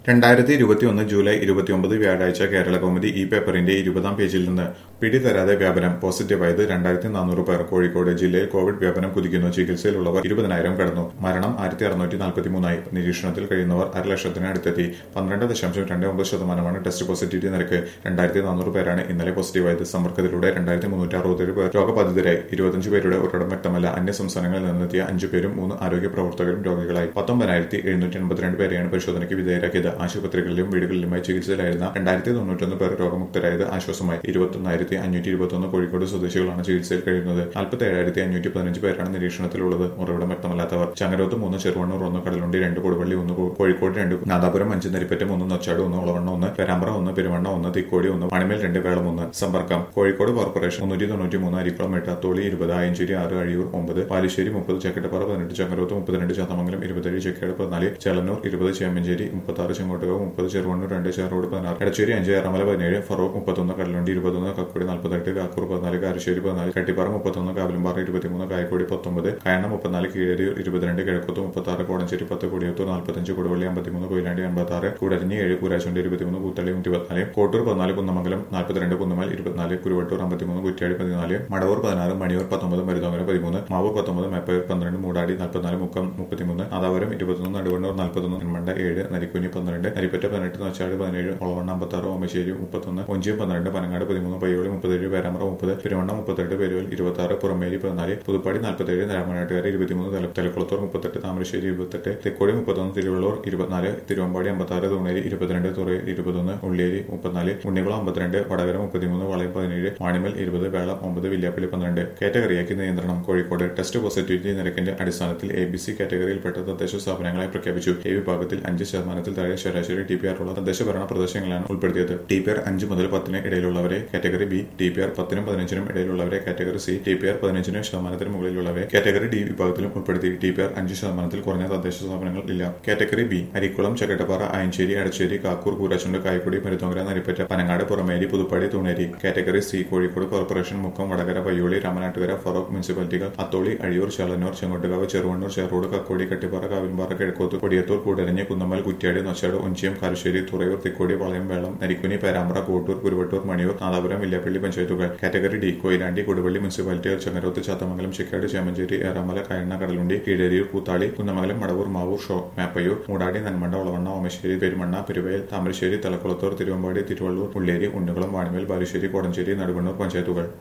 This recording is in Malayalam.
രണ്ടായിരത്തി ഇരുപത്തിയൊന്ന് ജൂലൈ ഇരുപത്തിയൊമ്പത് വ്യാഴാഴ്ച കേരള കൗമുദി ഈ പേപ്പറിന്റെ ഇരുപതാം പേജിൽ നിന്ന് പിടിതരാതെ വ്യാപനം പോസിറ്റീവായത് രണ്ടായിരത്തി നാനൂറ് പേർ കോഴിക്കോട് ജില്ലയിൽ കോവിഡ് വ്യാപനം കുതിക്കുന്നു ചികിത്സയിലുള്ളവർ ഇരുപതിനായിരം കടന്നു മരണം ആയിരത്തി അറുന്നൂറ്റി നാൽപ്പത്തിമൂന്നായി നിരീക്ഷണത്തിൽ കഴിയുന്നവർ അര ലക്ഷത്തിന് അടുത്തെത്തി പന്ത്രണ്ട് ദശാംശം രണ്ട് ഒമ്പത് ശതമാനമാണ് ടെസ്റ്റ് പോസിറ്റിവിറ്റി നിരക്ക് രണ്ടായിരത്തി നാനൂറ് പേരാണ് ഇന്നലെ പോസിറ്റീവായത് സമ്പർക്കത്തിലൂടെ രണ്ടായിരത്തി മുന്നൂറ്റി അറുപത്തേഴ് പേർ രോഗബാധിതരായി ഇരുപത്തഞ്ച് പേരുടെ ഉറവിടം വ്യക്തമല്ല അന്യ സംസ്ഥാനങ്ങളിൽ നിന്നെത്തിയ അഞ്ചു പേരും മൂന്ന് ആരോഗ്യ പ്രവർത്തകരും രോഗികളായി പത്തൊമ്പതിനായിരത്തി എഴുന്നൂറ്റി എൺപത്തിരണ്ട് പേരെയാണ് പരിശോധനയ്ക്ക് വിധേയരാക്കിയത് ആശുപത്രികളിലും വീടുകളിലുമായി ചികിത്സയിലായിരുന്ന രണ്ടായിരത്തി തൊണ്ണൂറ്റൊന്ന് പേർ രോഗമുക്തരായത് ആശ്വാസമായി ഇരുപത്തൊന്നായിരത്തി അഞ്ഞൂറ്റി ഇരുപത്തൊന്ന് കോഴിക്കോട് സ്വദേശികളാണ് ചികിത്സയിൽ കഴിയുന്നത് നാൽപ്പത്തി ഏഴായിരത്തി അഞ്ഞൂറ്റി പതിനഞ്ച് പേരാണ് നിരീക്ഷണത്തിലുള്ളത് ഉറവിടം വ്യക്തമല്ലാത്തവർ ചങ്ങരോത്ത് മൂന്ന് ചെറുവണ്ണൂർ ഒന്ന് കടലുണ്ടി രണ്ട് കൊടുവള്ളി ഒന്ന് കോ- കോഴിക്കോട് രണ്ട് നാദാപുരം അഞ്ച് നരിപ്പറ്റം ഒന്ന് നൊച്ചാട് ഒന്ന് ഉളവണ്ണ ഒന്ന് പെരാമ്പ്ര ഒന്ന് പെരുവണ്ണ ഒന്ന് തിക്കോടി ഒന്ന് മണിമേൽ രണ്ട് വേളം ഒന്ന് സമ്പർക്കം കോഴിക്കോട് കോർപ്പറേഷൻ മുന്നൂറ്റി തൊണ്ണൂറ്റി മൂന്ന് അരിക്കുളം എട്ടാത്തോളി ഇരുപത് ആയഞ്ചേരി ആറ് അഴിയൂർ ഒമ്പത് പാലിശ്ശേരി മുപ്പത് ചക്കട്ടപ്പാറ പതിനെട്ട് ചങ്ങരോത്ത് മുപ്പത്തിരണ്ട് ചതമംഗലം ഇരുപത്തേഴ് ചെക്കേട് പതിനാല് ചേളന്നൂർ ഇരുപത് ചേമഞ്ചേരി മുപ്പത്താറ് ചെങ്കോട്ടുക മുപ്പത് ചെറുവണ്ണൂർ രണ്ട് ചേറോട് പതിനാറ് എടച്ചേരി അഞ്ച് ഏറാമല പതിനേഴ് ഫറോക്ക് മുപ്പത്തൊന്ന് കടലുണ്ടി ഇരുപത്തൊന്ന് കക്കുടി നാൽപ്പത്തെട്ട് കാക്കൂർ പതിനാല് കാരശ്ശേരി പതിനാല് കട്ടിപ്പാറ മുപ്പത്തൊന്ന് കാവിലുംപാറ ഇരുപത്തിമൂന്ന് കായക്കോടി പത്തൊമ്പത് കയണ മുപ്പത്തിനാല് കീഴേരി ഇരുപത്തിരണ്ട് കിഴക്കത്ത് മുപ്പത്താറ് കോടഞ്ചേരി പത്ത് കൊടിയത്തൂർ നാൽപ്പത്തഞ്ച് കൊടുവള്ളി അമ്പത്തിമൂന്ന് കൊയിലാണ്ടി അമ്പത്താറ് കൂടരഞ്ഞി ഏഴ് കൂരാശുണ്ട് ഇരുപത്തിമൂന്ന് കൂത്തള്ളി ഇരുപത്തിനാല് കോട്ടൂർ പതിനാല് കുന്നമംഗലം നാൽപ്പത്തിരണ്ട് കുന്നമൽ ഇരുപത്തിനാല് കുരുവട്ടൂർ അമ്പത്തിമൂന്ന് കുറ്റ്യാടി പതിനാല് മടവൂർ പതിനാറ് മണിയൂർ പത്തൊമ്പത് മരുതോങ്ങര പതിമൂന്ന് മാവൂർ പത്തൊമ്പത് മേപ്പയൂർ പന്ത്രണ്ട് മൂടാടി നാൽപ്പത്തിനാല് മുക്കം മുപ്പത്തിമൂന്ന് നാദാപുരം ഇരുപത്തൊന്ന് നടുവണ്ണൂർ നാൽപ്പത്തൊന്ന് നെന്മണ്ട ഏഴ് നരിക്കുഞ്ഞി പന്ത്രണ്ട് നരിപ്പറ്റ പതിനെട്ട് നച്ചാട് പതിനേഴ് ഒളവണ്ണ അമ്പത്താറ് ഓമശ്ശേരി മുപ്പത്തൊന്ന് ഒഞ്ചിയം പന്ത്രണ്ട് പനങ്ങാട് പതിമൂന്ന് പയ്യോളി മുപ്പത്തേഴ് പേരാമ്പ്ര മുപ്പത് പെരുവണ്ണ മുപ്പത്തെട്ട് പെരുവൽ ഇരുപത്തി പുറമേരി പതിനാല് പുതുപ്പാടി നാൽപ്പത്തേഴ് രാമനാട്ടുകാർ ഇരുപത്തിമൂന്ന് തല- തലക്കുളത്തൂർ മുപ്പത്തെട്ട് താമരശ്ശേരി ഇരുപത്തെട്ട് തെക്കോടി മുപ്പത്തൊന്ന് തിരുവള്ളൂർ ഇരുപത്തിനാല് തിരുവമ്പാടി അമ്പത്താറ് തൂണേരി ഇരുപത്തിരണ്ട് തുറയൂർ ഇരുപത്തൊന്ന് ഉള്ളിയേരി മുപ്പത്തിനാല് ഉണ്ണികുളം അമ്പത്തിരണ്ട് വടകര മുപ്പത്തിമൂന്ന് വളയം പതിനേഴ് മാണിമൽ ഇരുപത് വേളം ഒമ്പത് വില്യാപ്പള്ളി പന്ത്രണ്ട് കാറ്റഗറിയാക്കി നിയന്ത്രണം കോഴിക്കോട് ടെസ്റ്റ് പോസിറ്റിവിറ്റി നിരക്കിന്റെ അടിസ്ഥാനത്തിൽ എ ബി സി കാറ്റഗറിയിൽപ്പെട്ട തദ്ദേശ സ്ഥാപനങ്ങളെ പ്രഖ്യാപിച്ചു എ വിഭാഗത്തിൽ അഞ്ച് ശതമാനത്തിൽ താഴെ ശരാശരി ടി പി ആർ ഉള്ള തദ്ദേശ ഭരണ പ്രദേശങ്ങളാണ് ഉൾപ്പെടുത്തിയത് ടി പി ആർ അഞ്ച് മുതൽ പത്തിന് ഇടയിലുള്ളവരെ category B T P R പത്തിനും പതിനഞ്ചിനും ഇടയിലുള്ളവരെ category C T P R പതിനഞ്ചിനും ശതമാനത്തിന് മുകളിലുള്ളവരെ കാറ്റഗറി ഡി വിഭാഗത്തിലും ഉൾപ്പെടുത്തി ടി പി ആർ അഞ്ച് ശതമാനത്തിൽ കുറഞ്ഞ തദ്ദേശ സ്ഥാപനങ്ങൾ ഇല്ല category B Arikkulam Chakkittappara Ayanchery Adachery Kakkur Koorachundu Kayakkudi Maruthonkara Naripatta Panangad Purameri Puthuppadi Thuneri category C Kozhikode corporation Mukkam Vadakara Payyoli Ramanattukara Feroke മുനിസിപ്പാലിറ്റികൾ അത്തോളി അഴിയൂർ ചേളന്നൂർ ചെങ്ങോട്ടുകാവ് ചെറുവണ്ണൂർ ചെറുറോഡ് കക്കോടി കട്ടിപ്പാറ കാവിൻപാറ കിഴക്കോത്ത് കൊടിയത്തൂർ കൂടരഞ്ഞ് കുന്നമ്മൽ കുറ്റ്യാടി നൊച്ചാട് ഒഞ്ചിയം കാരശ്ശേരി തുറയൂർ തിക്കോടി വളയം വേളം നരിക്കുനി പേരാമ്പ്ര കോട്ടൂർ കുരുവട്ടൂർ മണിയൂർ നാദാപുരം വില്യാപ്പള്ളി പഞ്ചായത്തുകൾ കാറ്റഗറി ഡി കൊയിലാണ്ടി കൊടുവള്ളി മുനിസിപ്പാലിറ്റികൾ ചെങ്ങരോത്ത് ചത്തമംഗലം ചിക്കാട് ചേമഞ്ചേരി ഏറാമല കയണ്ണ കടലുണ്ടി കീഴേരിയൂർ കൂത്താളി കുന്നമംഗലം മടവൂർ മാവൂർ ഷോ മേപ്പയൂർ മൂടാടി നന്മണ്ട ഒളവണ്ണ ഓമശ്ശേരി പെരുമണ്ണ പെരുവയൽ താമരശ്ശേരി തലക്കുളത്തൂർ തിരുവമ്പാടി തിരുവള്ളൂർ ഉള്ളേരി ഉണ്ണികുളം വാണിമേൽ ബാലുശ്ശേരി കോടഞ്ചേരി നടുവണ്ണൂർ പഞ്ചായത്തുകൾ